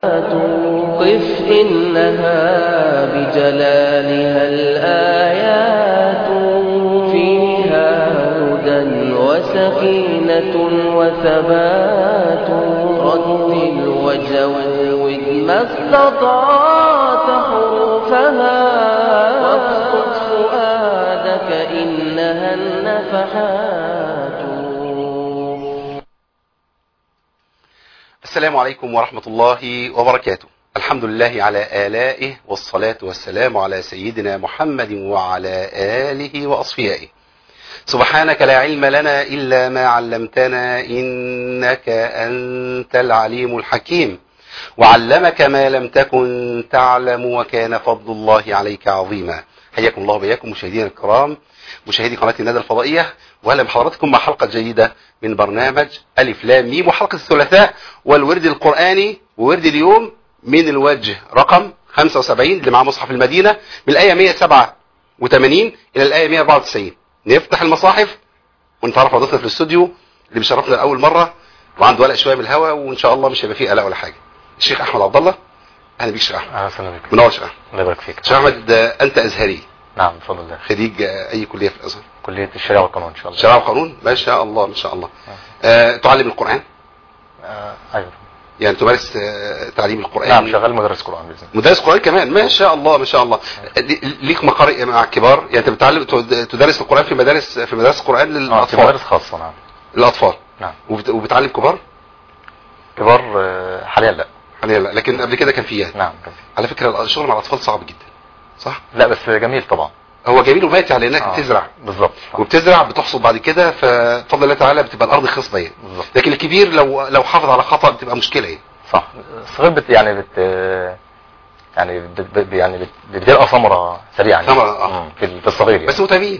قف إنها بجلالها الآيات فيها هدى وسكينة وثبات رتل وجود ما استطعت حروفها واسقط فؤادك إنها النفحات السلام عليكم ورحمة الله وبركاته الحمد لله على آلائه والصلاة والسلام على سيدنا محمد وعلى آله وأصفيائه سبحانك لا علم لنا إلا ما علمتنا إنك أنت العليم الحكيم وعلمك ما لم تكن تعلم وكان فضل الله عليك عظيما حياكم الله وبياكم مشاهدينا الكرام مشاهدي قناة الندى الفضائية وأهلا بحضراتكم مع حلقة جديدة من برنامج ألف لام ميم وحلقة الثلاثاء والورد القرآني وورد اليوم من الوجه رقم 75 اللي مع مصحف المدينة من الآية 187 إلى الآية 194 نفتح المصاحف ونتعرف على ضيفنا في الاستوديو اللي بيشرفنا لأول مرة وعنده قلق شوية من الهواء وإن شاء الله مش هيبقى فيه قلق ولا حاجة الشيخ أحمد عبد الله أهلا بيك شيخ أحمد اهلا وسهلا بك منور شيخ أحمد الله يبارك فيك شيخ أحمد آه، أنت أزهري نعم بفضل الله خريج آه، أي كلية في الأزهر كلية الشريعة والقانون ان شاء الله شرع وقانون ما شاء الله ما شاء الله آه، تعلم القرآن آه ايوه يعني تمارس آه، تعليم القرآن نعم شغال مدرس قرآن باذن الله مدرس قرآن كمان ما شاء الله ما شاء الله دي- ليك مقارئ مع الكبار يعني انت بتتعلم تد- تدرس القرآن في مدارس في مدارس القرآن اه في للأطفال مدارس خاصة نعم للأطفال نعم وبت- وبتعلم كبار كبار آه، حاليا لا حاليا لا لكن قبل كده كان في يعني نعم كان في. على فكرة الشغل مع الأطفال صعب جدا صح لا بس جميل طبعا هو جميل وماتع لأنك آه، بتزرع بالظبط آه، وبتزرع بتحصد بعد كده فبفضل الله تعالى بتبقى الأرض خصبة يعني بالظبط لكن الكبير لو لو حافظ على خطأ بتبقى مشكلة يعني صح الصغير بت يعني بت آه، يعني بت بت- يعني بت- بتلقى ثمرة سريعا يعني. ثمرة، آه. مم، في ال- في الصغير يعني بس متابعين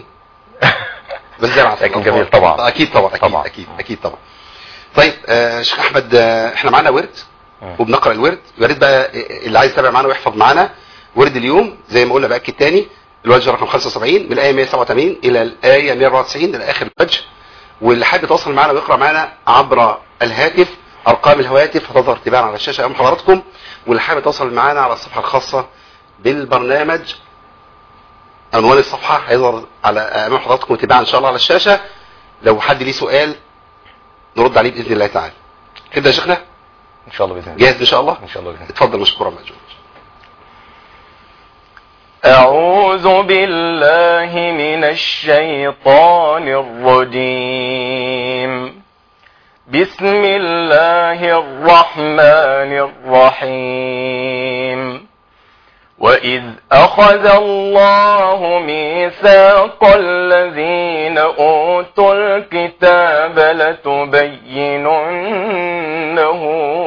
بس زرع في لكن الأطفال. جميل طبعا. اكيد طبعا اكيد طبعا. اكيد اكيد طبعا طيب آه شيخ احمد آه احنا معانا ورد مم. وبنقرا الورد يا ريت بقى اللي عايز يتابع معانا ويحفظ معانا ورد اليوم زي ما قلنا باكد تاني الوجه رقم 75 من الايه 187 الى الايه 194 الى اخر الوجه واللي حابب يتواصل معانا ويقرا معانا عبر الهاتف ارقام الهواتف هتظهر تباعا على الشاشه امام حضراتكم واللي حابب يتواصل معانا على الصفحه الخاصه بالبرنامج عنوان الصفحه هيظهر على امام حضراتكم تباعا ان شاء الله على الشاشه لو حد ليه سؤال نرد عليه باذن الله تعالى كده يا شيخنا ان شاء الله باذن الله جاهز ان شاء الله ان شاء الله باذن الله اتفضل مشكورا مأجور أعوذ بالله من الشيطان الرجيم بسم الله الرحمن الرحيم وإذ أخذ الله ميثاق الذين أوتوا الكتاب لتبيننه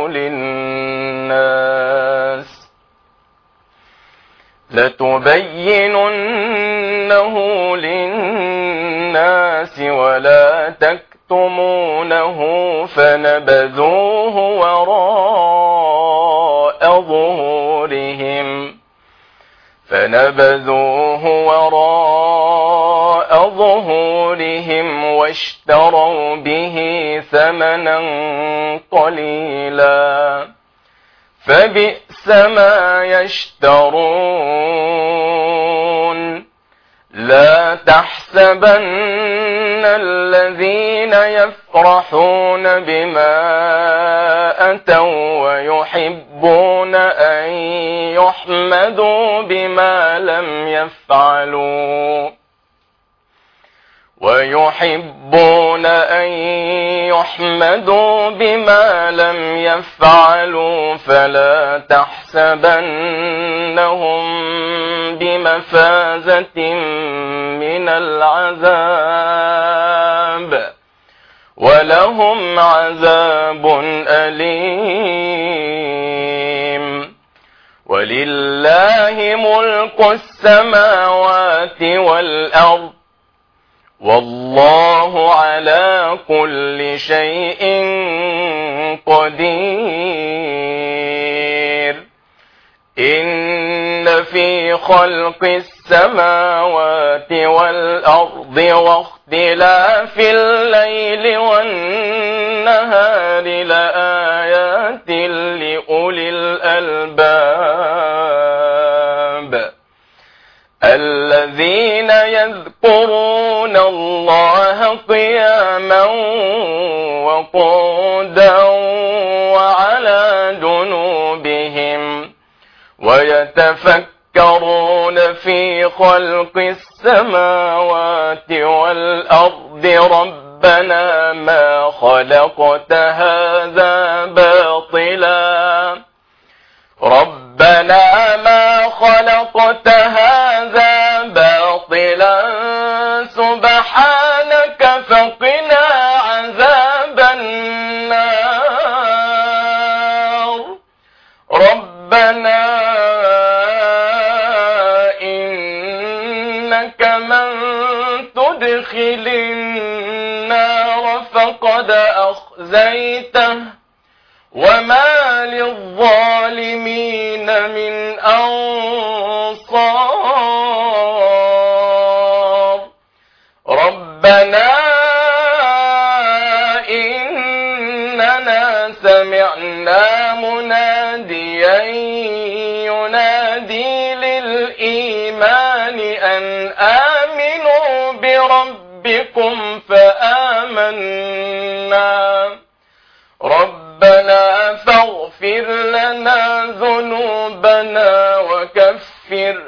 للناس لتبيننه للناس ولا تكتمونه فنبذوه وراء ظهورهم فنبذوه وراء ظهورهم واشتروا به ثمنا قليلا فبئس ما يشترون لا تحسبن الذين يفرحون بما أتوا ويحبون أن يحمدوا بما لم يفعلوا ويحبون أن يحمدوا بما لم يفعلوا فلا تحسبنهم بمفازة من العذاب ولهم عذاب أليم ولله ملك السماوات والأرض والله على كل شيء قدير إن في خلق السماوات والأرض واختلاف الليل والنهار لآيات لأولي الألباب الألباب الذين يذكرون الله قياما وقودا وعلى جنوبهم ويتفكرون في خلق السماوات والأرض ربنا ما خلقت هذا باطلا ربنا ما خلقت هذا باطلا سبحانك فقنا عذاب النار ربنا إنك من تدخل النار فقد أخزيته وما للظالمين من أنصار ربنا إننا سمعنا مناديا ينادي للإيمان أن آمنوا بربكم فآمنا ربنا فاغفر لنا ذنوبنا وكفر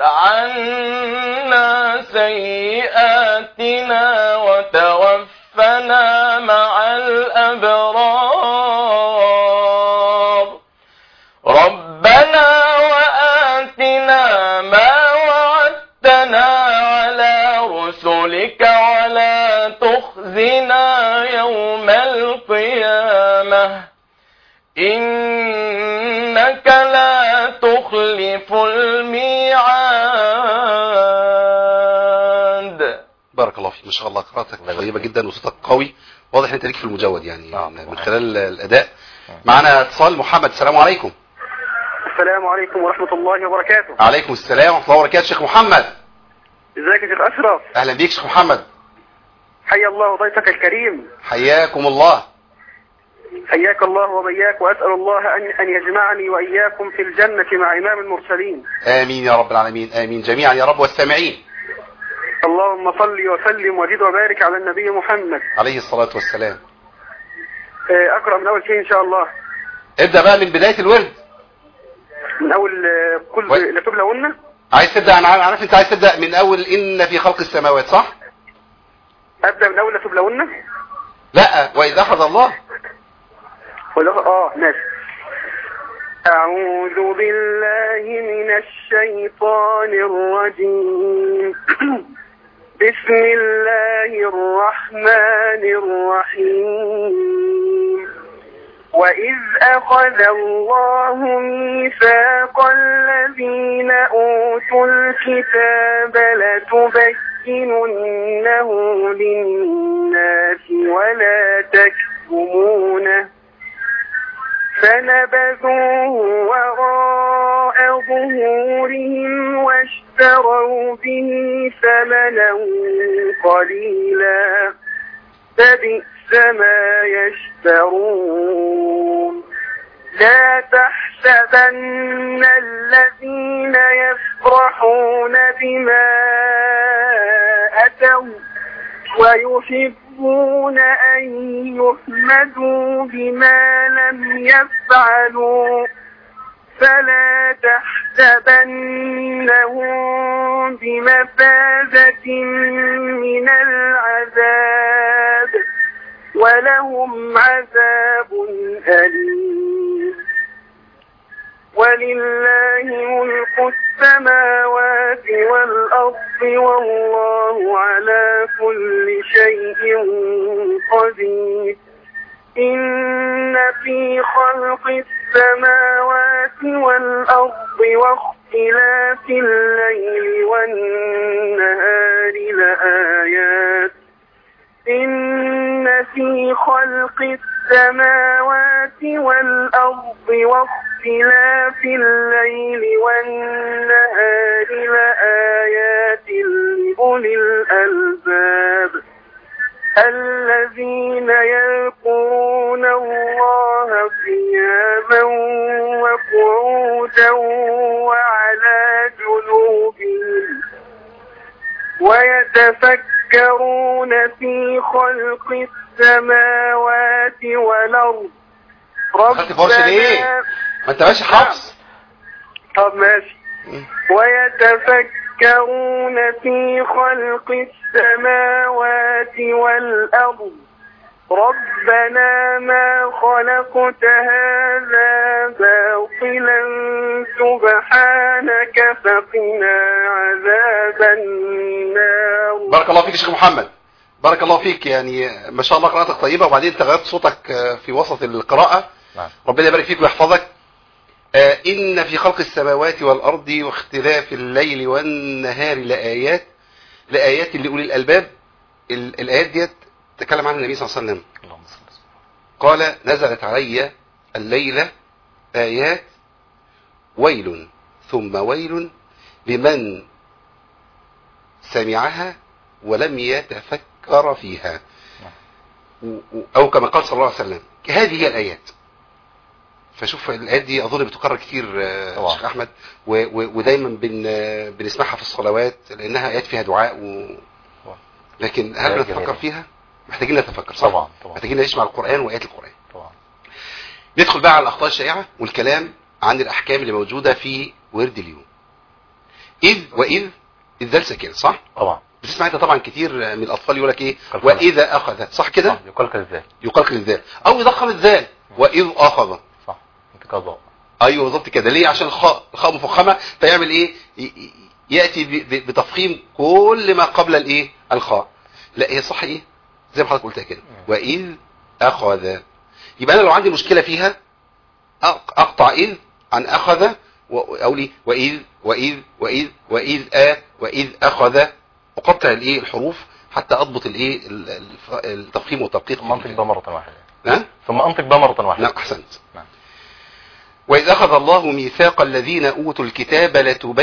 عنا سيئاتنا وتوفنا مع الأبرار ربنا وآتنا ما وعدتنا على رسلك ولا تخزنا يوم القيامة إنك لا تخلف الميعاد بارك الله فيك ما شاء الله قراءتك طيبه جدا وصوتك قوي واضح ان انت ليك في المجود يعني نعم. من خلال الاداء معنا اتصال محمد السلام عليكم السلام عليكم ورحمة الله وبركاته عليكم السلام ورحمه الله وبركاته شيخ محمد ازيك يا شيخ أشرف اهلا بيك شيخ محمد حيا الله ضيفك الكريم حياكم الله حياك الله وبياك وأسأل الله أن, أن يجمعني وإياكم في الجنة مع إمام المرسلين امين يا رب العالمين امين جميعا يا رب والسامعين اللهم صل وسلم وزد وبارك على النبي محمد عليه الصلاه والسلام آه، أقرأ من أول شيء إن شاء الله ابدا بقى من بدايه الورد من أول آه، و- كل لا تبلغن عايز تبدا انا عارف انت عايز تبدا من اول ان في خلق السماوات صح أبدأ من أول لا تبلغن لا واذا اخذ الله ولا آه ماشي أعوذ بالله من الشيطان الرجيم بسم الله الرحمن الرحيم وإذ أخذ الله ميثاق الذين أوتوا الكتاب لتبيننه للناس ولا تكتمونه فنبذوه وراء ظهورهم واشتروا به ثمنا قليلا فبئس ما يشترون لا تحسبن الذين يفرحون بما أتوا ويحبون أن يحمدوا بما لم يفعلوا فلا تحسبنهم بمفازة من العذاب ولهم عذاب أليم ولله ملك السماوات والأرض والله على كل شيء قدير إن في خلق السماوات والأرض واختلاف الليل والنهار لآيات إن في خلق السماوات والأرض واختلاف الليل والنهار لآيات لأولي الألباب الذين يذكرون الله قياما قعودا وعلى جنوبهم ويتفكرون في خلق السماوات والأرض خدت فرش ليه؟ ما انت ماشي حفص طب ماشي ويتفكرون في خلق السماوات والأرض ربنا ما خلقت هذا باطلا سبحانك فقنا عذاب النار بارك الله فيك يا شيخ محمد بارك الله فيك يعني ما شاء الله قراءتك طيبة وبعدين انت غيرت صوتك آه، في وسط القراءة نعم ربنا يبارك فيك ويحفظك آه، إن في خلق السماوات والأرض واختلاف الليل والنهار لآيات لآيات لأولي الألباب ال- الآيات ديت تكلم عنها النبي صلى الله عليه وسلم اللهم صل وسلم. قال نزلت علي الليلة آيات ويل ثم ويل لمن سمعها ولم يتفكر فيها و- و- أو كما قال صلى الله عليه وسلم هذه هي الآيات فشوف الآيات دي أظن بتكرر كتير آه، طبعا. شيخ أحمد و- و- ودايما بن آه، بنسمعها في الصلوات لأنها آيات فيها دعاء و... طبعا. لكن هل آيات نتفكر جميلة. فيها؟ محتاجين نتفكر صح؟ طبعا طبعا محتاجين نعيش مع القرآن وآيات القرآن طبعا ندخل بقى على الأخطاء الشائعة والكلام عن الأحكام اللي موجودة في ورد اليوم إذ وإذ إذ ذال ساكنة صح؟ طبعا بتسمع انت طبعا كتير من الأطفال يقول لك إيه قلقلة. وإذا أخذت صح كده؟ صح يقلقل ازاي يقلقل الذال أو يضخم الذال وإذ أخذ صح انت قضاء أيوه بالظبط كده ليه عشان الخاء الخاء مفخمة فيعمل إيه؟ ي- ي- يأتي ب- ب- بتفخيم كل ما قبل الإيه؟ الخاء لا هي صح إيه؟ زي ما حضرتك قلتها كده وإذ أخذ يبقى أنا لو عندي مشكلة فيها أق- أقطع إذ عن أخذ و- أو لي وإذ وإذ وإذ وإذ آ وإذ أخذ أقطع الإيه الحروف حتى أضبط الإيه ال- الف- التفخيم والتدقيق ثم انطق بها مرة واحدة ها؟ ثم انطق بها مرة واحدة نعم أحسنت نعم. وإذ أخذ الله ميثاق الذين أوتوا الكتاب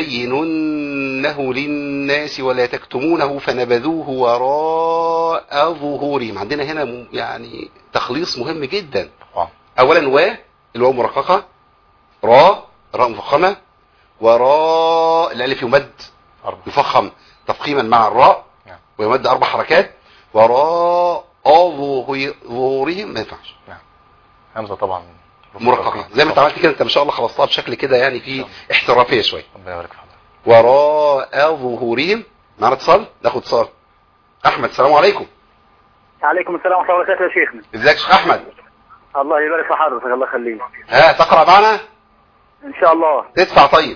لتبيننه للناس ولا تكتمونه فنبذوه وراء ظهورهم عندنا هنا م- يعني تخليص مهم جدا طبعا أولا و الواو مرققة را راء مفخمة وراء الألف يمد أربعة يفخم تفخيما مع الراء نعم. ويمد أربع حركات وراء ظهور- ظهورهم ما ينفعش همزة طبعا مرققة زي ما انت عملت كده انت ما شاء الله خلصتها بشكل كده يعني فيه نعم. احترافية شوية ربنا يبارك في حضرتك وراء ظهورهم معنا اتصال ناخد اتصال احمد السلام عليكم عليكم السلام ورحمة الله وبركاته يا شيخنا ازيك يا شيخ احمد الله يبارك في حضرتك الله يخليك ها تقرا معنا إن شاء الله تدفع طيب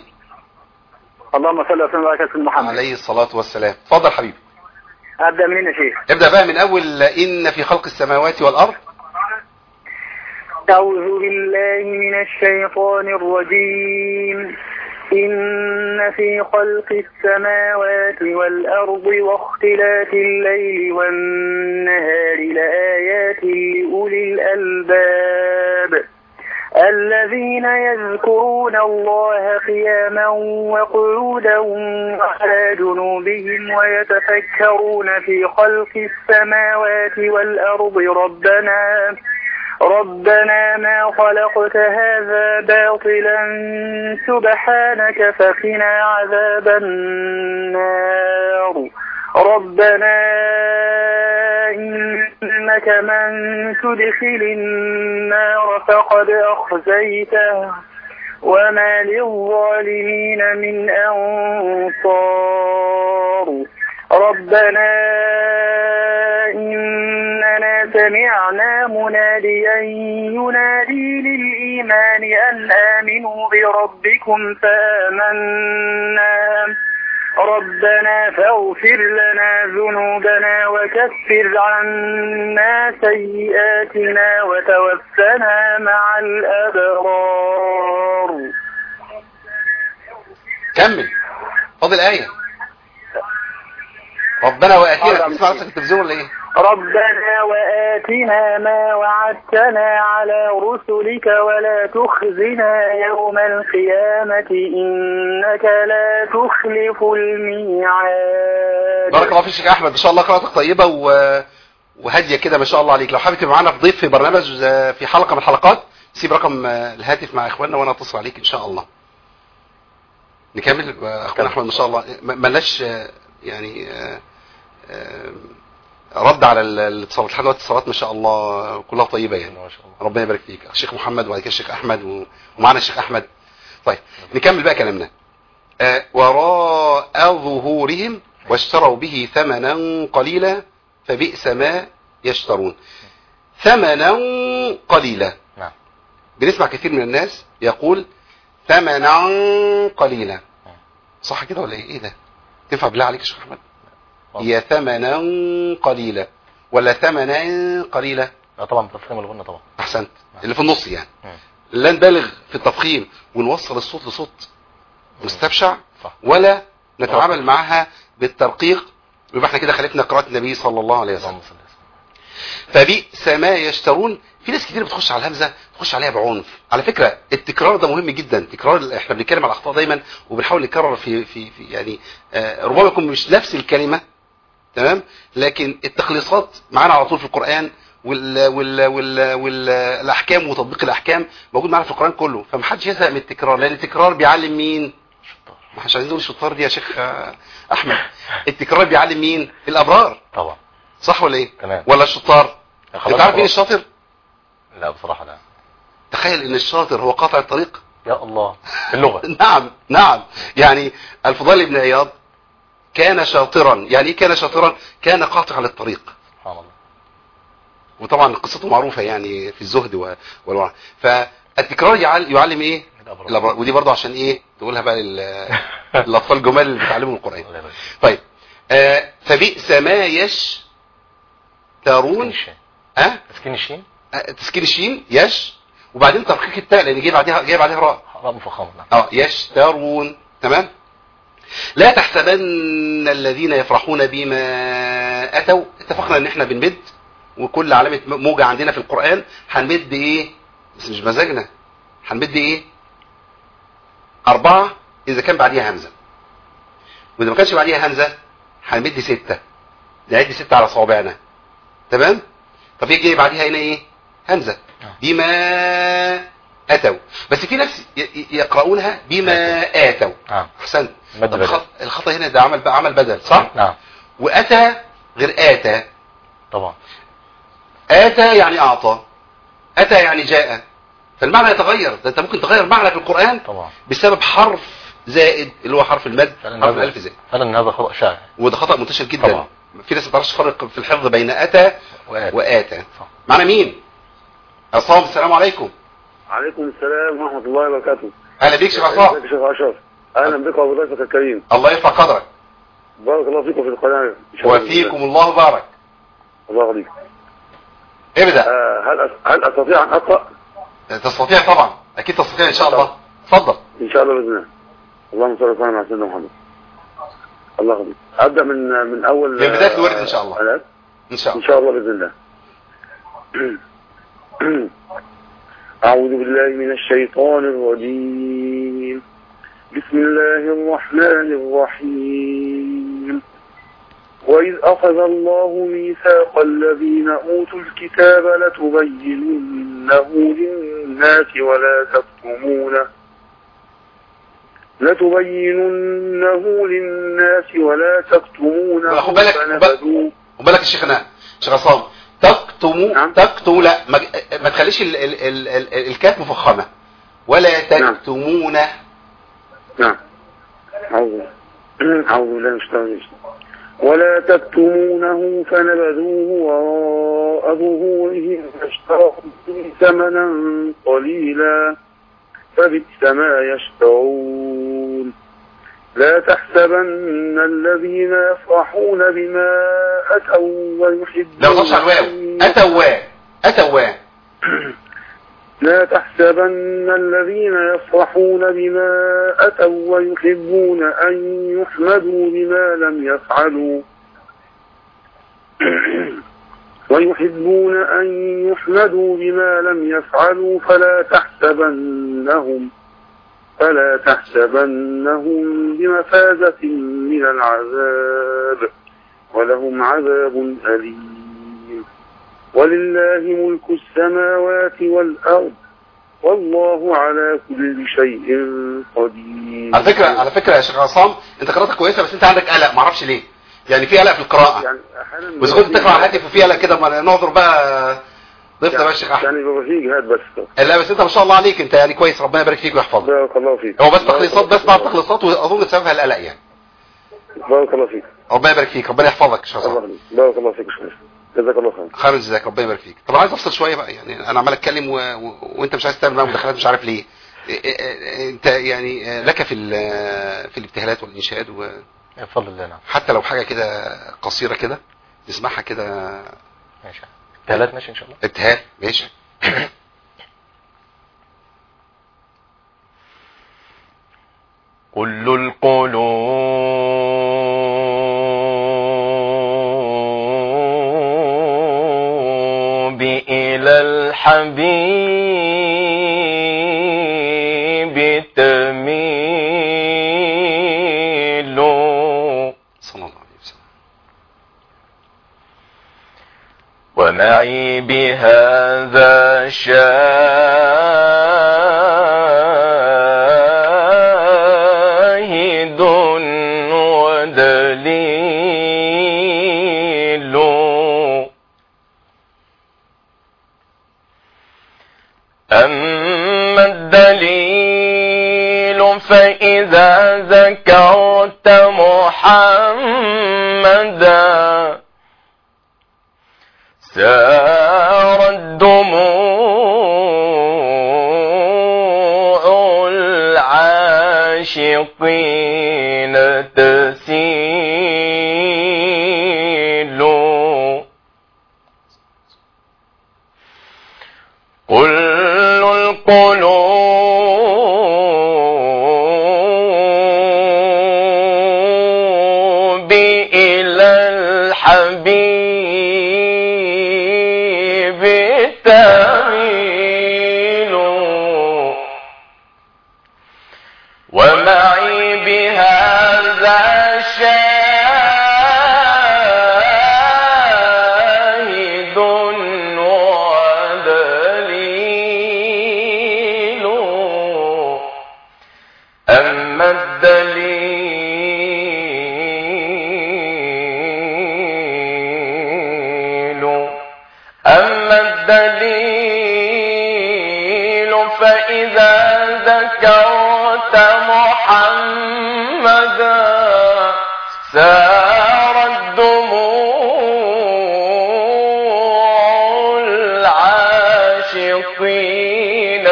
اللهم صل وسلم وبارك على سيدنا محمد عليه الصلاة والسلام اتفضل حبيبي أبدأ منين يا شيخ ابدأ بقى من اول ان في خلق السماوات والارض أعوذ بالله من الشيطان الرجيم إن في خلق السماوات والأرض واختلاف الليل والنهار لآيات لأولي الألباب الذين يذكرون الله قياما وقعودا وعلى جنوبهم ويتفكرون في خلق السماوات والأرض ربنا ربنا ما خلقت هذا باطلا سبحانك فقنا عذاب النار ربنا إنك من تدخل النار فقد أخزيته وما للظالمين من أنصار ربنا إننا سمعنا مناديا ينادي للإيمان أن آمنوا بربكم فآمنا ربنا فاغفر لنا ذنوبنا وكفر عنا سيئاتنا وتوفنا مع الأبرار كمل فاضل آية ربنا وآتينا حاضر. تسمع نفسك التلفزيون ولا ايه ربنا وآتنا ما وعدتنا على رسلك ولا تخزنا يوم القيامة إنك لا تخلف الميعاد بارك الله فيك يا شيخ احمد ان شاء الله قراءتك طيبة و... وهادية كده ما شاء الله عليك لو حابب تبقى معانا في ضيف في برنامج آه، في حلقة من الحلقات سيب رقم آه، الهاتف مع اخواننا وانا اتصل عليك ان شاء الله نكمل آه، اخونا احمد ما شاء الله ما- ملناش آه، يعني آه، آه، رد على ال- الاتصالات لحد دلوقتي الاتصالات ما شاء الله كلها طيبه يعني ما شاء الله ربنا يبارك فيك الشيخ محمد وبعد كده الشيخ احمد و- ومعنا الشيخ احمد طيب نكمل بقى كلامنا آه، وراء ظهورهم واشتروا به ثمنا قليلا فبئس ما يشترون ثمنا قليلا نعم بنسمع كثير من الناس يقول ثمنا قليلا صح كده ولا ايه ايه ده تنفع بالله عليك يا شيخ احمد هي ثمنا قليلا ولا ثمنا قليلا لا طبعا بتفخيم الغنة طبعا احسنت اللي في النص يعني مم. لا نبالغ في التفخيم ونوصل الصوت لصوت مستبشع صح ولا نتعامل معها بالترقيق يبقى احنا كده خالفنا قراءة النبي صلى الله عليه وسلم اللهم صل وسلم. فبئس ما يشترون في ناس كتير بتخش على الهمزه تخش عليها بعنف على فكره التكرار ده مهم جدا تكرار احنا بنتكلم على الاخطاء دايما وبنحاول نكرر في في, في يعني آه ربما يكون مش نفس الكلمه تمام لكن التخليصات معانا على طول في القران وال وال وال والاحكام وتطبيق الاحكام موجود معانا في القران كله فمحدش يزهق من التكرار لان التكرار بيعلم مين شطار ما احنا مش عايزين نقول الشطار دي يا شيخ آه، احمد التكرار بيعلم مين الابرار طبعا صح ولا ايه تمام ولا الشطار خلاص انت عارف مين خلاص. الشاطر لا بصراحة لا تخيل ان الشاطر هو قاطع الطريق يا الله في اللغة نعم نعم يعني الفضيل بن عياض كان شاطرا يعني ايه كان شاطرا كان قاطع للطريق سبحان الله وطبعا قصته معروفة يعني في الزهد و- والورع فالتكرار يعل- يعلم ايه الأبرار. الأبرار. ودي برضه عشان ايه تقولها بقى لل- للاطفال الجمال اللي بيتعلموا القرآن الله يبارك طيب آه فبئس ما يشترون تسكين الشين ها تسكين الشين آه تسكين الشين يش وبعدين ترقيق التاء لان جاي بعدها جاي بعدها راء راء مفخمة نعم اه يشترون تمام لا تحسبن الذين يفرحون بما اتوا اتفقنا ان احنا بنمد وكل علامة موجة عندنا في القرآن هنمد ايه بس مش مزاجنا هنمد ايه اربعة اذا كان بعديها همزة واذا ما كانش بعديها همزة هنمد ستة نعد ستة على صوابعنا تمام طب يجي بعديها هنا ايه همزة بما اتوا بس في ناس ي- ي- يقرؤونها بما اتوا نعم احسنت مد طب بدل. الخط- الخطأ هنا ده عمل بقى عمل بدل صح نعم واتى غير اتى طبعا اتى يعني اعطى اتى يعني جاء فالمعنى يتغير ده انت ممكن تغير معنى في القرآن طبعا بسبب حرف زائد اللي هو حرف المد فعلا حرف هذا- الالف زائد فعلا هذا خطأ شائع وده خطأ منتشر جدا طبعا. في ناس ما تعرفش تفرق في الحفظ بين اتى وآت. واتى صح. معنا مين عصام السلام عليكم عليكم السلام ورحمة الله وبركاته اهلا بيك شيخ ازيك عصام يا شيخ أشرف أهلا بك وبضيفك الكريم الله يرفع قدرك بارك الله فيكم في القناة إن شاء الله وفيكم الله بارك الله يخليك ابدا آه هل أس- هل أستطيع أن أقرأ تستطيع طبعا اكيد تستطيع ان شاء الله اتفضل إن شاء الله بإذن الله اللهم صل وسلم على سيدنا محمد الله يخليك أبدأ من من أول من بداية الورد إن شاء الله. آيات؟ ان شاء إن الله شاء الله بإذن الله أعوذ بالله من الشيطان الرجيم بسم الله الرحمن الرحيم وإذ أخذ الله ميثاق الذين أوتوا الكتاب لتبيننه للناس ولا تكتمونه لتبيننه للناس ولا تكتمونه خد بالك- فنبذوه وبالك يا شيخنا شيخ عصام تكتموا نعم. تكتموا لا ما, ما تخليش ال ال ال ال الكاف مفخمه ولا تكتمون نعم أعوذ أعوذ بالله من الشيطان الرجيم ولا تكتمونه فنبذوه وراء ظهورهم واشتروا به ثمنا قليلا فبئس ما يشترون لا تحسبن الذين يفرحون بما أتوا ويحبون لو تقص على الواو أن- اتوا اتوا لا تحسبن الذين يفرحون بما أتوا ويحبون أن يحمدوا بما لم يفعلوا ويحبون أن يحمدوا بما لم يفعلوا فلا تحسبنهم فلا تحسبنهم بمفازة من العذاب ولهم عذاب أليم ولله ملك السماوات والأرض والله على كل شيء قدير على فكره على فكره يا شيخ عصام انت قراءتك كويسه بس انت عندك قلق ما اعرفش ليه يعني في قلق في القراءه يعني احيانا واذا كنت تقرا على الهاتف وفي قلق كده ما نعذر بقى ضيفنا بقى الشيخ احمد يعني بيبقى فيه جهاد بس لا بس انت ما شاء الله عليك انت يعني كويس ربنا يبارك فيك ويحفظك بارك الله فيك هو بس تخليصات بس بعض تخليصات واظن سببها القلق يعني بارك الله فيك ربنا يبارك فيك ربنا يحفظك يا شيخ عصام الله يخليك. بارك الله فيك يا شيخ. جزاك الله خير خير جزاك ربنا يبارك فيك طب عايز افصل شويه بقى يعني انا عمال اتكلم و... و... وانت مش عايز تعمل معايا مداخلات مش عارف ليه إيه- إيه- إيه- انت يعني لك في ال- في الابتهالات والانشاد بفضل الله نعم وحتى لو حاجه كده قصيره كده نسمعها كده ماشي ثلاث ماشي ان شاء الله ابتهال ماشي كل القلوب إلى الحبيب تميل صلى الله عليه وسلم ومعي بهذا شاهد ودليل أما الدليل فإذا ذكرت محمدا سارت دموع العاشقين تسيل كل القلوب إلى الحبيب تميل ومعي بهذا شاهد ودليل أما الدليل أما الدليل فإذا ذكرت محمدا سارت دموع العاشقين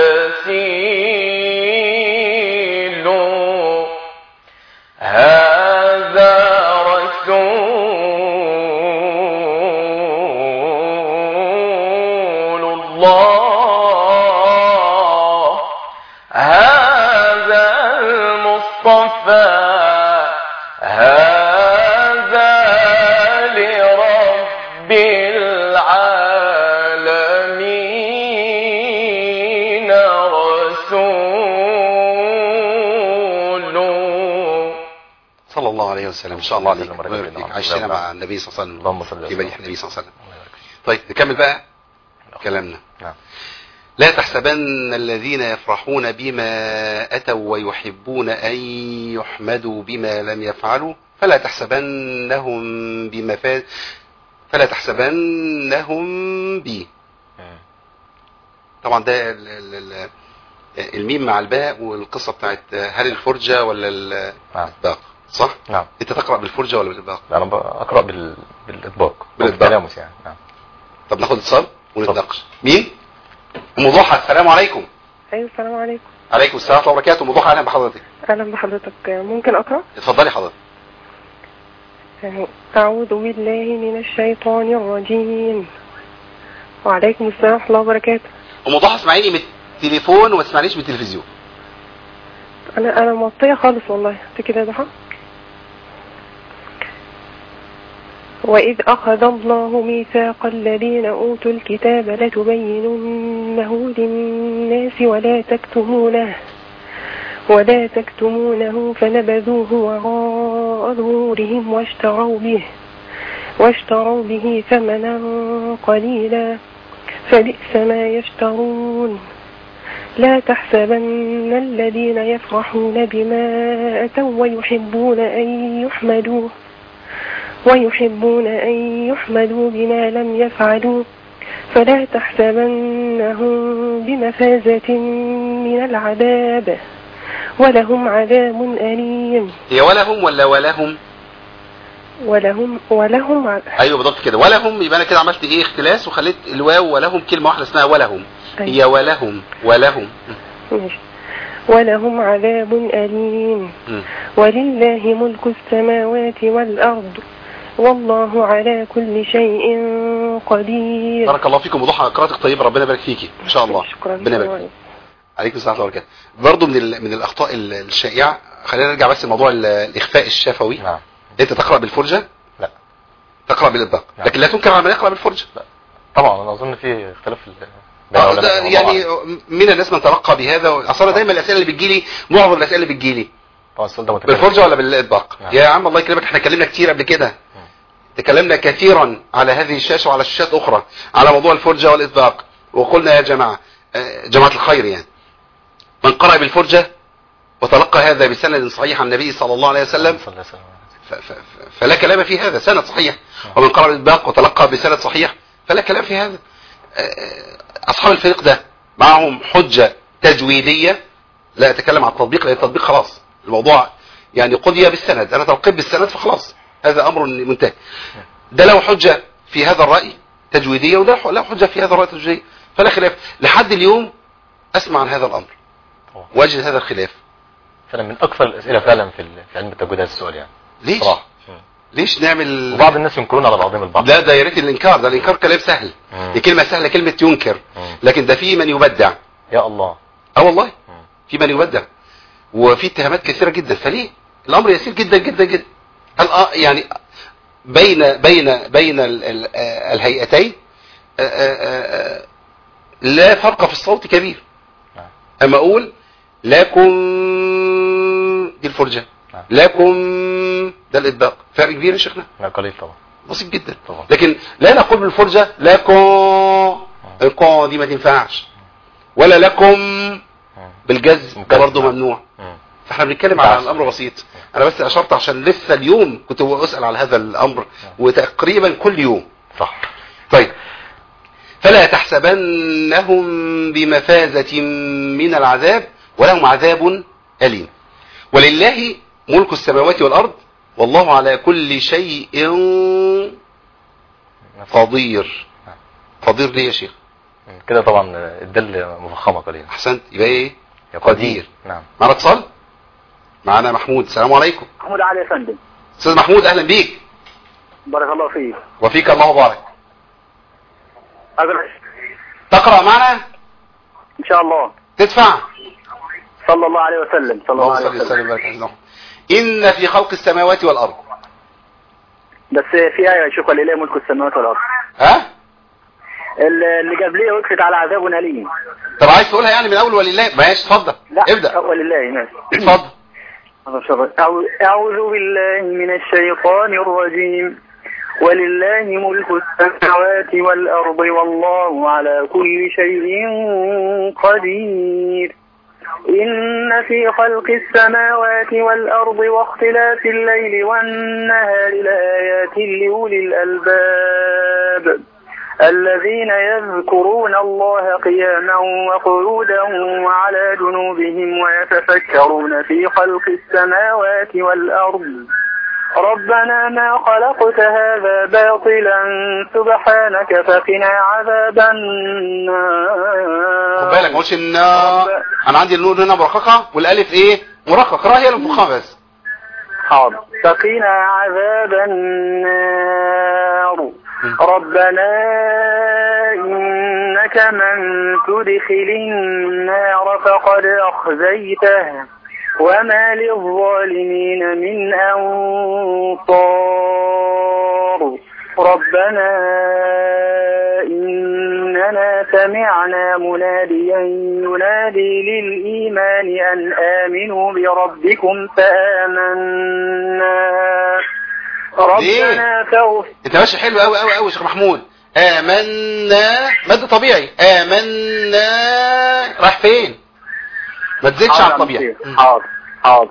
تسيل هذا رسول الله هذا المصطفى هذا لرب العالمين رسول صلى الله عليه وسلم ان شاء الله عليك وسلم ربنا يبارك فيك على عشنا نبينا مع النبي صلى الله عليه وسلم اللهم صل في وسلم مدح النبي صلى الله عليه وسلم الله يبارك فيك. طيب نكمل بقى كلامنا نعم لا تحسبن الذين يفرحون بما أتوا ويحبون أن يحمدوا بما لم يفعلوا فلا تحسبنهم بمفاد فلا تحسبنهم بي مم. طبعا ده ال- ال- ال- الميم مع الباء والقصة بتاعت هل الفرجة ولا نعم الإطباق صح؟ نعم انت تقرأ بالفرجة ولا بالإطباق؟ انا بقرا بال... بالاطباق بالإطباق. بالتلامس يعني نعم طب ناخد اتصال ونتناقش مين؟ ام ضحى السلام عليكم ايوه السلام عليكم عليكم السلام ورحمة الله وبركاته ام ضحى اهلا بحضرتك اهلا بحضرتك ممكن اقرا اتفضلي حضرتك يعني اعوذ بالله من الشيطان الرجيم وعليكم السلام ورحمه الله وبركاته ام ضحى اسمعيني من التليفون وما تسمعنيش من التلفزيون انا انا موطيه خالص والله انت كده يا ضحى وإذ أخذ الله ميثاق الذين أوتوا الكتاب لتبيننه للناس ولا تكتمونه ولا تكتمونه فنبذوه وراء ظهورهم واشتروا به واشتروا به ثمنا قليلا فبئس ما يشترون لا تحسبن الذين يفرحون بما أتوا ويحبون أن يحمدوا ويحبون أن يحمدوا بما لم يفعلوا فلا تحسبنهم بمفازة من العذاب ولهم عذاب أليم هي ولهم ولا ولهم ولهم ولهم ع- ايوه بالضبط كده ولهم يبقى انا كده عملت ايه اختلاس وخليت الواو ولهم كلمه واحده اسمها ولهم هي أيوة. ولهم ولهم ماشي. ولهم عذاب أليم مم. ولله ملك السماوات والأرض والله على كل شيء قدير بارك الله فيكم وضوح قراءتك طيبه ربنا يبارك فيكي ان شاء الله شكرا ربنا يبارك فيك عليكم السلام ورحمه الله وبركاته برضه من ال- من الاخطاء ال- الشائعه خلينا نرجع بس لموضوع ال- الاخفاء الشفوي نعم انت تقرا بالفرجه لا تقرا بالاطباق نعم. لكن لا تنكر على من يقرا بالفرجه طبعا انا اظن في اختلاف في ال- بين آه، العلماء. ده والله يعني أعلم. من الناس من تلقى بهذا اصلا دايما الاسئله اللي بتجيلي معظم الاسئله اللي بتجيلي طبعا السؤال ده متكرر. بالفرجه ولا بالاطباق نعم. يا عم الله يكرمك احنا اتكلمنا كتير قبل كده تكلمنا كثيرا على هذه الشاشه وعلى شاشات اخرى على موضوع الفرجه والاطباق وقلنا يا جماعه آه، جماعه الخير يعني من قرأ بالفرجه وتلقى هذا بسند صحيح عن النبي صلى الله عليه وسلم صلى الله عليه وسلم. ف- ف- ف- فلا كلام في هذا سند صحيح ومن قرأ بالإطباق وتلقى بسند صحيح فلا كلام في هذا آه، أصحاب الفريق ده معهم حجة تجويدية لا أتكلم عن التطبيق لأن التطبيق خلاص الموضوع يعني قضي بالسند أنا تلقيت بالسند فخلاص هذا أمر منتهي ده له حجة في هذا الرأي تجويدية وده له حجة في هذا الرأي تجويدية فلا خلاف لحد اليوم أسمع عن هذا الأمر طبعا. واجد هذا الخلاف فعلا من اكثر الاسئله فعلا في ال- في علم التجويد هذا السؤال يعني ليش صراحه مم. ليش نعمل وبعض الناس ينكرون على بعضهم البعض لا ده يا ريت الانكار ده الانكار كلام سهل مم. دي كلمه سهله كلمه ينكر مم. لكن ده في من يبدع يا الله اه والله مم. في من يبدع وفي اتهامات كثيره جدا فليه الامر يسير جدا جدا جدا هل آه يعني بين بين بين ال- ال- آه الهيئتين آه، آه، آه، لا فرق في الصوت كبير نعم. اما اقول لكم دي الفرجه نعم. لكم ده الاطباق فرق كبير يا شيخنا لا قليل طبعا بسيط جدا طبعا لكن لا نقول بالفرجة لكم القاء دي ما تنفعش ولا لكم مم. بالجزم ده مكذب. برضه ممنوع مم. فاحنا بنتكلم على تعال. الامر بسيط انا بس اشرت عشان لسه اليوم كنت اسال على هذا الامر وتقريبا كل يوم صح طيب فلا تحسبنهم بمفازة من العذاب ولهم عذاب أليم ولله ملك السماوات والأرض والله على كل شيء قدير قدير ليه يا شيخ مم. كده طبعا الدل مفخمه قليلا احسنت يبقى ايه يا قدير. نعم معنا اتصال معنا محمود السلام عليكم محمود علي يا فندم استاذ محمود اهلا بيك بارك الله فيك وفيك الله بارك أقول تقرا معنا إن شاء الله تدفع صلى الله عليه وسلم صلى الله اللهم عليه صل وسلم وسلم وبارك على ان في خلق السماوات والارض بس في آية شوف ولله ملك السماوات والأرض ها اللي قبليه وقفت على عذاب أليم طب عايز تقولها يعني من اول ولله ماشي اتفضل لا ابدا ولله ماشي اتفضل أعوذ- أعوذ بالله من الشيطان الرجيم ولله ملك السماوات والأرض والله على كل شيء قدير إن في خلق السماوات والأرض واختلاف الليل والنهار لآيات لأولي الألباب الذين يذكرون الله قياما وقعودا وعلى جنوبهم ويتفكرون في خلق السماوات والأرض ربنا ما خلقت هذا باطلا سبحانك فقنا عذاب النار خد بالك ما قلتش ان انا عندي النور هنا مرققه والالف ايه مرقق راهي هي المفخمه بس حاضر فقنا عذاب النار ربنا إنك من تدخل النار فقد أخزيته وما للظالمين من أنصار ربنا إننا سمعنا مناديا ينادي للإيمان أن آمنوا بربكم فآمنا ربنا فاغفر انت ماشي حلو قوي قوي قوي يا شيخ محمود امنا مد طبيعي امنا رايح فين ما تزيدش حاضر عن يا الطبيعي مشيخ. حاضر حاضر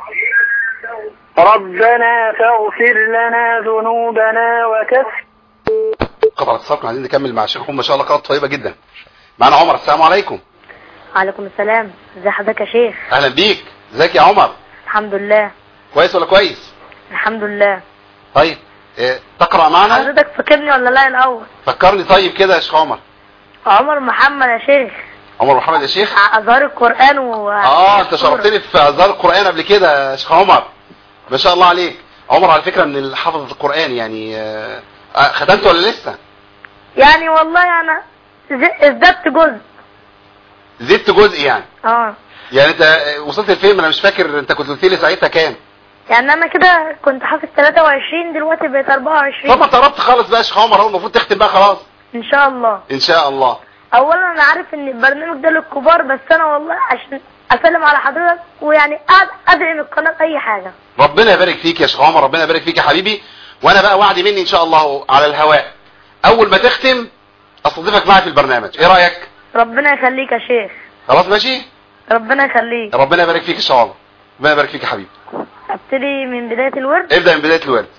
ربنا فاغفر لنا ذنوبنا وكفر قطع الاتصال كنا عايزين نكمل مع الشيخ ما شاء الله قناه طيبه جدا معانا عمر السلام عليكم وعليكم السلام ازي حضرتك يا شيخ اهلا بيك ازيك يا عمر الحمد لله كويس ولا كويس الحمد لله طيب إيه تقرا معنا حضرتك فاكرني ولا لا الاول فكرني طيب كده يا شيخ عمر عمر محمد يا شيخ عمر محمد يا شيخ ازهار القران و اه انت شرفتني في ازهار القران قبل كده يا شيخ عمر ما شاء الله عليك عمر على فكره من حافظ القران يعني آه، آه، ختمت ولا لسه يعني والله انا ز- ازددت جزء زدت جزء يعني اه يعني انت آه، وصلت لفين انا مش فاكر انت كنت قلت لي ساعتها كام يعني انا كده كنت حافظ 23 دلوقتي بقيت 24 طب ما قربت خالص بقى يا شيخ عمر اهو المفروض تختم بقى خلاص ان شاء الله ان شاء الله اولا انا عارف ان البرنامج ده للكبار بس انا والله عشان اسلم على حضرتك ويعني أد- ادعم القناه باي حاجه ربنا يبارك فيك يا شيخ عمر ربنا يبارك فيك يا حبيبي وانا بقى وعدي مني ان شاء الله على الهواء اول ما تختم استضيفك معي في البرنامج ايه رايك ربنا يخليك يا شيخ خلاص ماشي ربنا يخليك ربنا يبارك فيك ان شاء الله ربنا يبارك فيك يا حبيبي ابتدي من بدايه الورد ابدا من بدايه الورد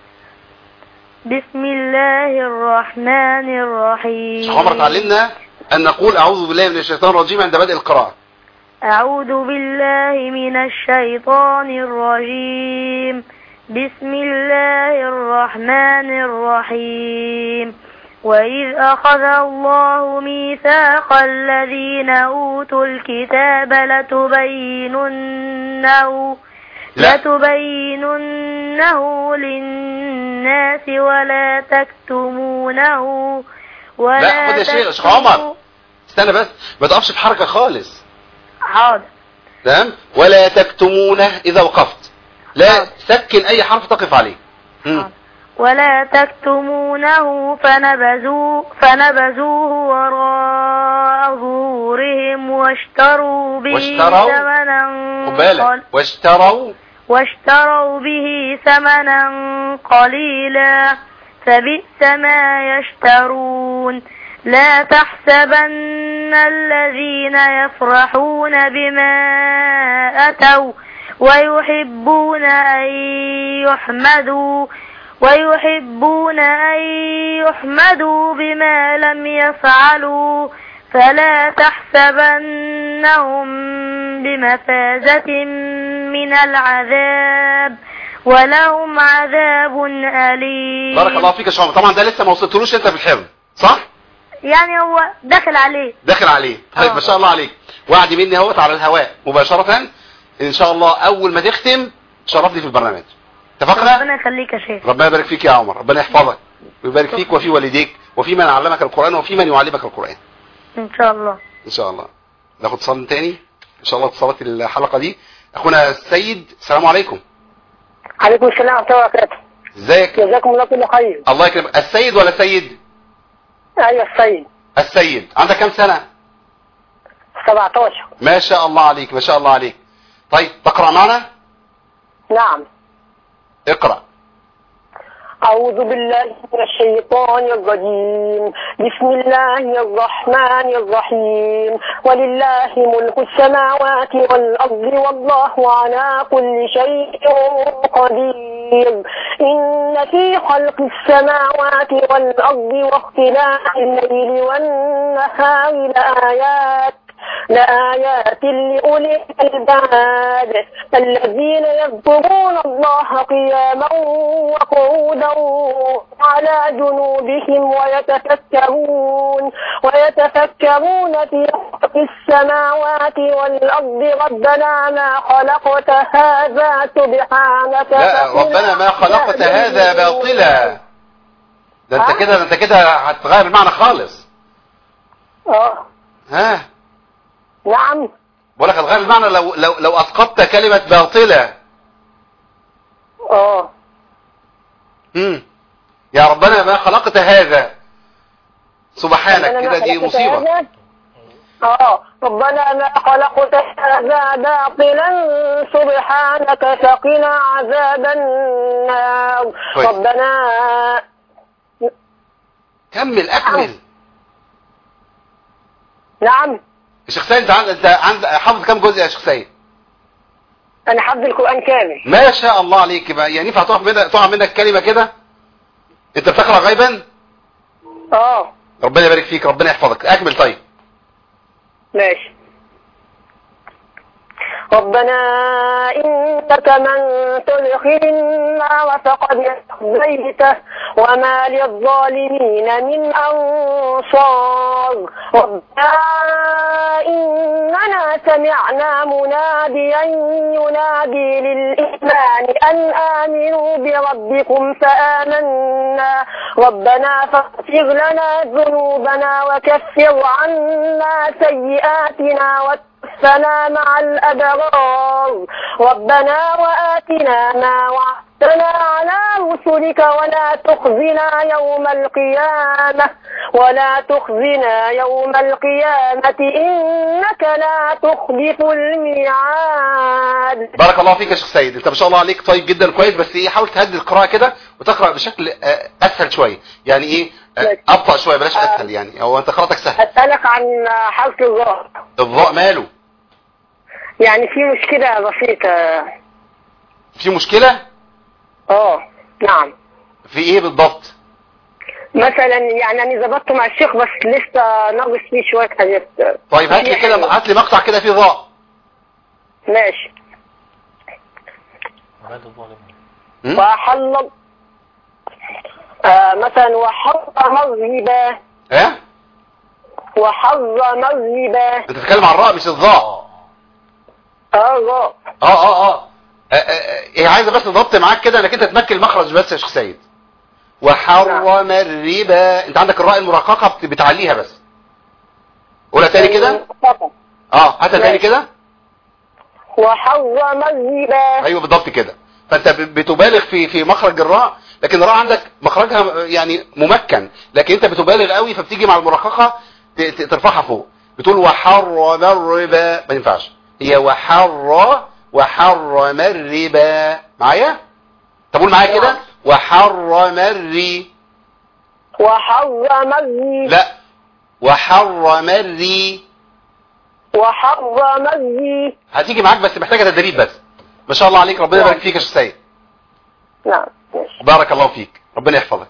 بسم الله الرحمن الرحيم شيخ عمر اتعلمنا ان نقول اعوذ بالله من الشيطان الرجيم عند بدء القراءه أعوذ بالله من الشيطان الرجيم بسم الله الرحمن الرحيم وإذ أخذ الله ميثاق الذين أوتوا الكتاب لتبيننه لا. لتبيننه للناس ولا تكتمونه ولا لا، خد يا شيخ- شيخ عمر. استنى بس ما تقفش في حركه خالص حاضر تمام ولا تكتمونه اذا وقفت لا حاضر. سكن اي حرف تقف عليه مم. ولا تكتمونه فنبذوا فنبذوه وراء ظهورهم واشتروا به واشتروا؟ ثمنا خد بالك قل- واشتروا واشتروا به ثمنا قليلا فبئس ما يشترون لا تحسبن الذين يفرحون بما أتوا ويحبون أن يحمدوا ويحبون أن يحمدوا بما لم يفعلوا فلا تحسبنهم بمفازة من العذاب ولهم عذاب أليم بارك الله فيك يا شيخ عمر طبعا ده لسه ما وصلتلوش انت في الحفظ صح يعني هو دخل عليه داخل عليه طيب آه. ما شاء الله عليك وعدي مني اهوت على الهواء مباشره ان شاء الله اول ما تختم تشرفني في البرنامج اتفقنا ربنا يخليك يا شيخ ربنا يبارك فيك يا عمر ربنا يحفظك ويبارك فيك وفي والديك وفي من علمك القرآن وفي من يعلمك القرآن إن شاء الله إن شاء الله ناخد اتصال تاني إن شاء الله اتصالات الحلقة دي أخونا السيد السلام عليكم عليكم السلام ورحمة الله وبركاته ازيك جزاكم الله كل خير الله يكرمك السيد ولا سيد أيوة السيد السيد عندك كام سنة 17 ما شاء الله عليك ما شاء الله عليك طيب تقرأ معنا نعم اقرأ أعوذ بالله من الشيطان الرجيم بسم الله الرحمن الرحيم ولله ملك السماوات والأرض والله على كل شيء قدير إن في خلق السماوات والأرض واختلاف الليل والنهار لآيات لآيات لأولي الألباب الذين يذكرون الله قياما وقعودا على جنوبهم ويتفكرون ويتفكرون في خلق السماوات والأرض ربنا ما خلقت هذا سبحانك لا فقنا ربنا ما خلقت عذاب هذا النار. باطلا ده انت ها؟ كده ده انت كده هتغير المعنى خالص اه ها نعم بقول لك هتغير المعنى لو لو لو اسقطت كلمة باطلة اه امم يا ربنا ما خلقت هذا سبحانك ربنا ما كده دي خلقت مصيبة هذا. اه ربنا ما خلقت هذا باطلا سبحانك فقنا عذاب النار كويس. ربنا كمل اكمل نعم الشيخ سيد انت عند انت عند حافظ كام جزء يا شيخ سيد انا حافظ القران كامل ما شاء الله عليك بقى يعني ينفع تقع منك تقع منك كلمه كده انت بتقرا غيبا اه ربنا يبارك فيك ربنا يحفظك اكمل طيب ماشي ربنا إنك من تدخل النار فقد أخزيته وما للظالمين من أنصار ربنا إننا سمعنا مناديا ينادي للإيمان أن آمنوا بربكم فآمنا ربنا فاغفر لنا ذنوبنا وكفر عنا سيئاتنا وتوفنا مع الأبرار ربنا وآتنا ما وعدتنا على رسلك ولا تخزنا يوم القيامة ولا تخزنا يوم القيامة إنك لا تخلف الميعاد بارك الله فيك يا شيخ سيد انت ما شاء الله عليك طيب جدا كويس بس ايه حاول تهدي القراءه كده وتقرا بشكل آه، اسهل شويه يعني ايه آه، ابطا شويه بلاش اسهل يعني هو انت قراءتك سهل أسألك عن حرف الراء الضاء ماله يعني في مشكلة بسيطة في مشكله اه نعم في ايه بالضبط مثلا يعني انا ظبطت مع الشيخ بس لسه ناقص فيه شوية حاجات طيب هات لي كده هات لي مقطع كده فيه ضاء ماشي م? وحل آه مثلا وحرم الربا ايه وحرم الربا انت بتتكلم عن الراء مش الضاء اه راء اه اه اه آه، آه، آه، هي عايزه بس ضبط معاك كده انك انت تمكن المخرج بس يا شيخ سيد وحرم الربا انت عندك الراء المرققه بت- بتعليها بس قولها تاني كده اه هاتها تاني كده وحرم الربا ايوه بالضبط كده فانت ب- بتبالغ في في مخرج الراء لكن الراء عندك مخرجها يعني ممكن لكن انت بتبالغ قوي فبتيجي مع المرققه ت- ت- ترفعها فوق بتقول وحرم الربا ما ينفعش هي وحر وحرم الربا معايا طب قول معايا كده وحرم الري وحرم الربا لا وحرم الري وحرم الربا هتيجي معاك بس محتاجه تدريب بس ما شاء الله عليك ربنا يبارك فيك يا شيخ سيد نعم ماشي بارك الله فيك ربنا يحفظك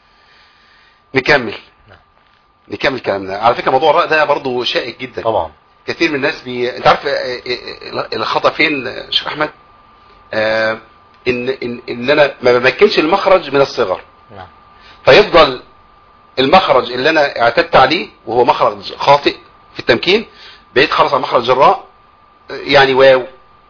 نكمل نكمل كلامنا على فكره موضوع الراء ده برضه شائك جدا طبعا كثير من الناس بي... انت عارف آه، آه، آه، الخطا فين آه، شيخ احمد آه، ان ان ان انا ما بمكنش المخرج من الصغر نعم فيفضل المخرج اللي انا اعتدت عليه وهو مخرج خاطئ في التمكين بقيت خلاص على مخرج الراء آه، يعني واو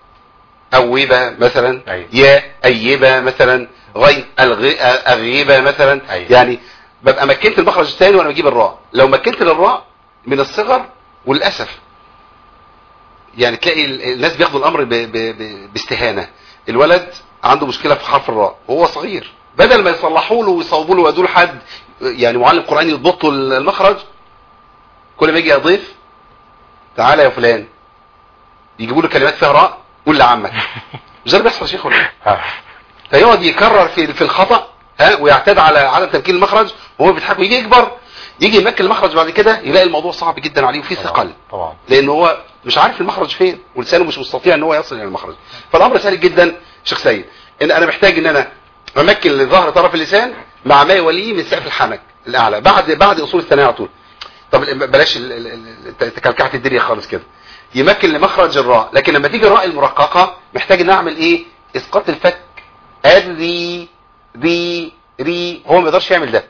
أوبة مثلا أيوة. يا أيبة مثلا غي الغ- أغيبة مثلا أيوة. يعني ببقى مكنت المخرج الثاني وانا بجيب الراء لو مكنت للراء من الصغر وللاسف يعني تلاقي ال- الناس بياخدوا الامر ب... ب... ب... باستهانه الولد عنده مشكله في حرف الراء وهو صغير بدل ما يصلحوا له ويصوبوا له ويدوا له حد يعني معلم قراني يضبطوا المخرج كل ما يجي يضيف تعالى يا فلان يجيبوا له كلمات فيها راء قول لعمك مش ده اللي بيحصل يا شيخ ولا إيه؟ ها. فيقعد يكرر في في الخطا ها ويعتاد على عدم تمكين المخرج وهو بيضحك ويجي يكبر يجي يمكن المخرج بعد كده يلاقي الموضوع صعب جدا عليه وفيه ثقل طبعا لان هو مش عارف المخرج فين ولسانه مش مستطيع ان هو يصل الى المخرج فالامر سهل جدا شيخ سيد ان انا محتاج ان انا امكن لظهر طرف اللسان مع ما يوليه من سقف الحنك الاعلى بعد بعد اصول الثنايا على طول طب بلاش ال- ال- ال- انت أنت كلكعت الدنيا خالص كده يمكن لمخرج الراء لكن لما تيجي الراء المرققه محتاج ان اعمل ايه اسقاط الفك الري ري ري هو ما يقدرش يعمل ده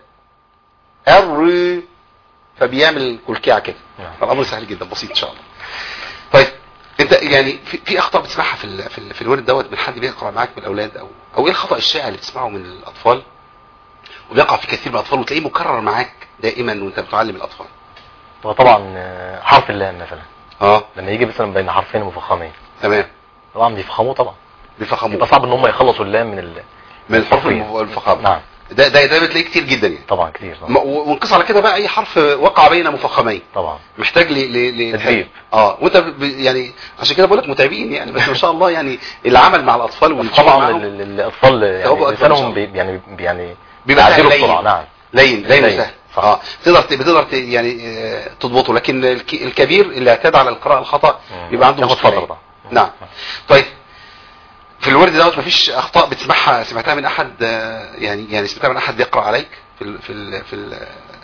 الري فبيعمل كلكعه كده نعم. فالامر سهل جدا بسيط ان شاء الله طيب انت يعني في, في اخطاء بتسمعها في ال في, ال في الورد دوت من حد بيقرا معاك من الاولاد او او ايه الخطا الشائع اللي بتسمعه من الاطفال وبيقع في كثير من الاطفال وتلاقيه مكرر معاك دائما وانت بتعلم الاطفال هو طبعا آه، حرف اللام مثلا اه لما يجي مثلا بين حرفين مفخمين تمام طبعا بيفخموه طبعا بيفخموه يبقى صعب ان هم يخلصوا اللام من ال... من الحروف حرفيا. المف- الفخامه نعم ده ده ده بتلاقيه كتير جدا يعني طبعا كتير طبعا, م- و- وانقص على كده بقى اي حرف وقع بين مفخمين طبعا. محتاج ل ل ل تدريب. اه وانت ب- يعني عشان كده بقول لك متعبين يعني بس ما شاء الله يعني العمل مع الاطفال بس والشغل طبعا معاهم ال- ال- الاطفال هو يعني أطفال لسانهم إن شاء بي يعني بي- يعني بيبقى سهل بيعدلوا لين. بسرعه نعم لين لين لين. وسهل اه تقدر ت- بتقدر ت- يعني آه، تضبطه لكن الك- الكبير اللي اعتاد على القراءه الخطا مم. بيبقى عنده ياخد مشكله فترة طبعا. نعم طيب في الورد دوت مفيش اخطاء بتسمعها سمعتها من احد آه، يعني يعني سمعتها من احد يقرا عليك في ال في ال في ال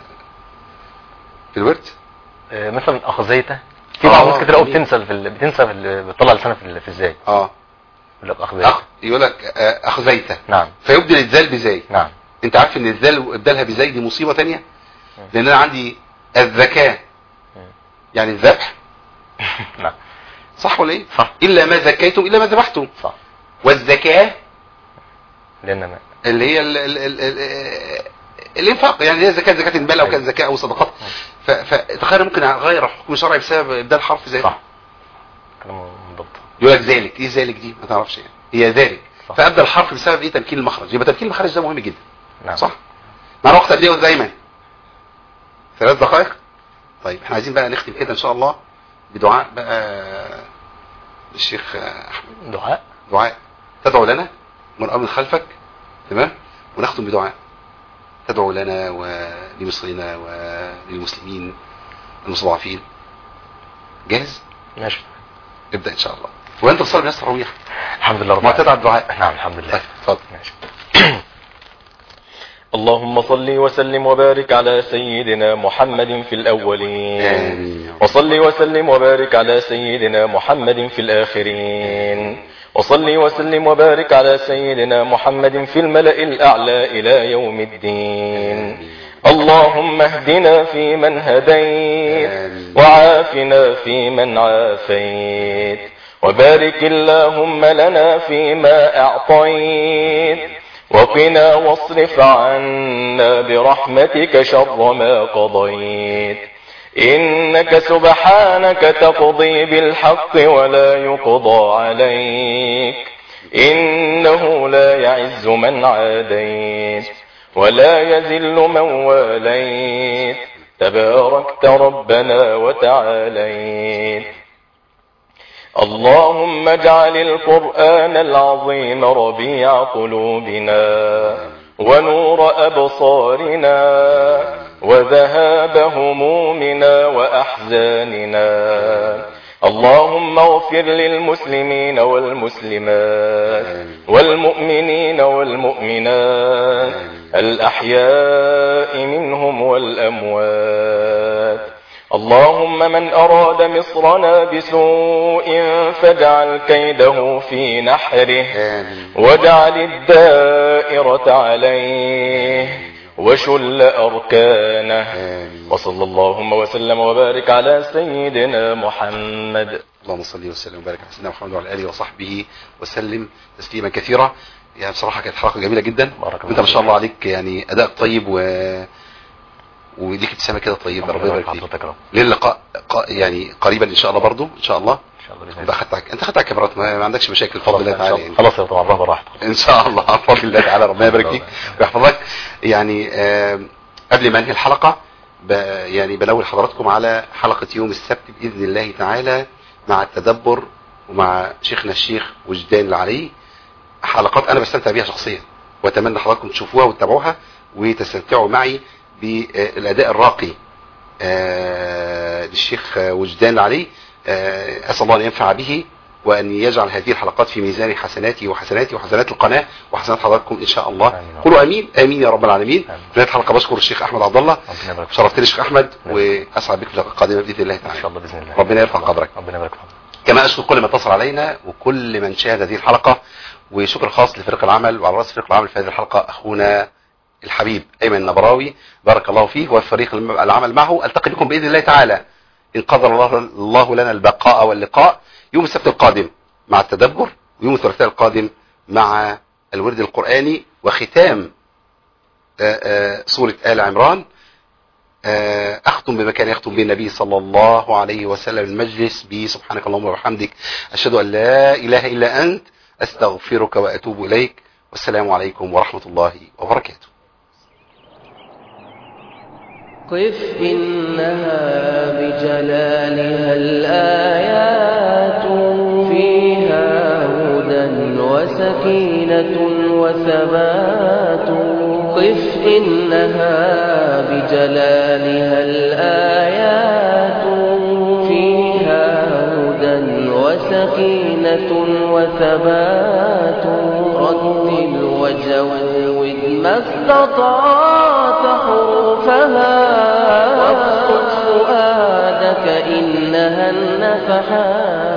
في الورد آه، مثلا اخذيته في آه، بعض الناس كتير قوي جميل. بتنسى في ال... بتنسى في ال... بتطلع لسانها في ال... في ازاي اه يقول لك اخذيته أخ يقول لك آه، اخذيته نعم فيبدل الذال بزاي نعم انت عارف ان الذال ابدالها بزاي دي مصيبه تانية لان انا عندي الذكاء يعني الذبح نعم صح ولا ايه صح الا ما زكيتم الا ما ذبحتم صح والزكاه لان ما اللي هي ال ال ال ال الانفاق يعني هي زكاه زكاه المال او كان زكاه او صدقات ف- فتخيل ممكن اغير حكم شرعي بسبب ابدال حرف زي ده. صح كلام منضبط يقول لك ذلك ايه ذلك دي ما تعرفش يعني هي ذلك صح. فابدل الحرف بسبب ايه تمكين المخرج يبقى تمكين المخرج ده مهم جدا نعم صح مع وقت قد ايه دايما ثلاث دقائق طيب احنا عايزين بقى نختم كده ان شاء الله بدعاء بقى الشيخ احمد دعاء دعاء تدعو لنا ونقام من خلفك تمام ونختم بدعاء تدعو لنا ولمصرنا وللمسلمين المستضعفين جاهز ماشي ابدا ان شاء الله وانت تصلي بنفس التراويح الحمد لله رب معتاد على الدعاء نعم الحمد لله طيب اتفضل ماشي اللهم صل وسلم وبارك على سيدنا محمد في الأولين آمين. وصل وسلم وبارك على سيدنا محمد في الآخرين وصل وسلم وبارك على سيدنا محمد في الملأ الأعلى إلى يوم الدين اللهم اهدنا فيمن هديت آمين. وعافنا فيمن عافيت وبارك اللهم لنا فيما أعطيت وقنا واصرف عنا برحمتك شر ما قضيت إنك سبحانك تقضي بالحق ولا يقضى عليك إنه لا يعز من عاديت ولا يذل من واليت تباركت ربنا وتعاليت اللهم اجعل القرآن العظيم ربيع قلوبنا ونور أبصارنا وذهاب همومنا وأحزاننا اللهم اغفر للمسلمين والمسلمات والمؤمنين والمؤمنات الأحياء منهم والأموات اللهم من أراد مصرنا بسوء فاجعل كيده في نحره آمين. واجعل الدائرة عليه وشل أركانه آمين. وصلى اللهم وسلم وبارك على سيدنا محمد اللهم صل وسلم وبارك على سيدنا محمد وعلى اله وصحبه وسلم تسليما كثيرا يعني بصراحه كانت حلقه جميله جدا بارك الله انت ما شاء الله فيك. عليك يعني اداء طيب و وليك ابتسامه كده طيبه ربنا يبارك فيك حضرتك يا رب للقاء ق- يعني قريبا ان شاء الله برضو ان شاء الله ان شاء الله بإذن يبقى الله اخدت انت اخدت على الكاميرات ما ما عندكش مشاكل بفضل الله خلاص إن شاء تعالى الله. يعني. خلاص يا طبعا برضه راحتك ان شاء الله بفضل الله تعالى ربنا يبارك فيك ويحفظك يعني آم، قبل ما انهي الحلقه ب يعني بنوه حضراتكم على حلقه يوم السبت باذن الله تعالى مع التدبر ومع شيخنا الشيخ وجدان العلي حلقات انا بستمتع بيها شخصيا واتمنى حضراتكم تشوفوها وتتابعوها وتستمتعوا معي بالاداء الراقي آه، للشيخ وجدان العلي آه، اسال الله ان ينفع به وان يجعل هذه الحلقات في ميزان حسناتي وحسناتي وحسنات القناه وحسنات حضراتكم ان شاء الله آمين. قولوا امين امين يا رب العالمين آمين. في نهايه الحلقه بشكر الشيخ احمد عبد الله ربنا يبارك فيك. شرفتني الشيخ احمد نعم. واسعد بك في اللقاء القادمه باذن الله ان تعالى شاء الله باذن الله ربنا يرفع قدرك ربنا يبارك فيك كما اشكر كل من اتصل علينا وكل من شاهد هذه الحلقه وشكر خاص لفريق العمل وعلى راس فريق العمل في هذه الحلقه اخونا الحبيب ايمن النبراوي بارك الله فيه وفريق الم- العمل معه التقي بكم باذن الله تعالى ان قدر الله, الله لنا البقاء واللقاء يوم السبت القادم مع التدبر ويوم الثلاثاء القادم مع الورد القراني وختام آه، آه، سوره ال عمران آه، اختم بما كان يختم به النبي صلى الله عليه وسلم المجلس به سبحانك اللهم وبحمدك اشهد ان لا اله الا انت استغفرك واتوب اليك والسلام عليكم ورحمه الله وبركاته قف إنها بجلالها الآيات فيها هدى وسكينة وثبات قف إنها بجلالها الآيات فيها هدى وسكينة وثبات رتل وجود ما استطعت حروفها وابسط فؤادك إنها النفحات